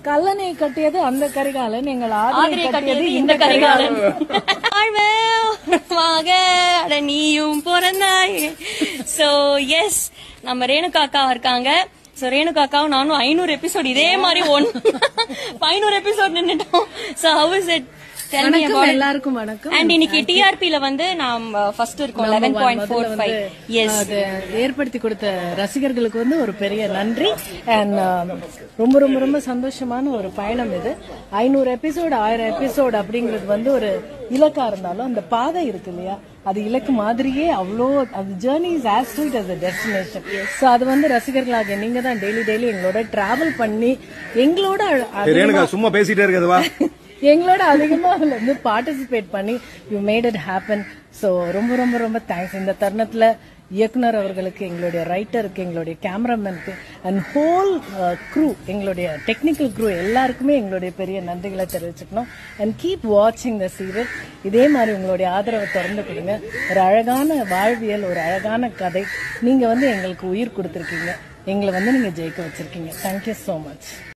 கல்லணை கட்டியது அந்த கரிகாலன் எங்கள் ஆதிரை ஆதிரை கட்டியது கட்டியது இந்த கரிகாலன் வாழ்வாக அட நீயும் பிறந்தாய் சோ எஸ் நம்ம ரேணுகா அக்கா இருக்காங்க சோ ரேணுகா அக்காவும் நானும் ஐநூறு எபிசோட் இதே மாதிரி ஒன் ஐநூறு எபிசோட் நின்னுட்டோம் so how is it tell me வணக்கம் அபௌட் எல்லாருக்கும் வணக்கம் அண்ட் இன்னைக்கு டிஆர்பி ல வந்து நாம் ஃபர்ஸ்ட் இருக்கோம் லெவன் பாயிண்ட் ஃபோர் முதல்ல ஃபைவ் வந்து, எஸ் அது ஏற்படுத்தி கொடுத்த ரசிகர்களுக்கு வந்து ஒரு பெரிய நன்றி அண்ட் ரொம்ப ரொம்ப ரொம்ப சந்தோஷமான ஒரு பயணம் இது ஐநூறு எபிசோடு ஆயிரம் எபிசோடு அப்படிங்கிறது வந்து ஒரு இலக்கா இருந்தாலும் அந்த பாதை இருக்கு இல்லையா அது இலக்கு மாதிரியே அவ்வளோ அது journey is as sweet as destination so அது வந்து ரசிகர்களாக நீங்க தான் டெய்லி டெய்லி எங்களோட டிராவல் பண்ணி எங்களோட சரி, ரேணுகா சும்மா பேசிட்டே இருக்கிறதுவா எங்களோட அதிகமா அதுல வந்து பார்ட்டிசிபேட் பண்ணி you made it happen so ரொம்ப ரொம்ப ரொம்ப தேங்க்ஸ் இந்த தருணத்துல இயக்குனர் அவர்களுக்கு எங்களுடைய ரைட்டருக்கு எங்களுடைய கேமராமேனுக்கு அண்ட் ஹோல் க்ரூ எங்களுடைய டெக்னிக்கல் க்ரூ எல்லாருக்குமே எங்களுடைய பெரிய நன்றிகளை தெரிவிச்சுக்கணும் அண்ட் கீப் வாட்சிங் த சீரியல் இதே மாதிரி உங்களுடைய ஆதரவை திறந்து கொடுங்க ஒரு அழகான வாழ்வியல் ஒரு அழகான கதை நீங்க வந்து எங்களுக்கு உயிர் கொடுத்துருக்கீங்க எங்களை வந்து நீங்க ஜெயிக்க வச்சிருக்கீங்க தேங்க்யூ ஸோ மச்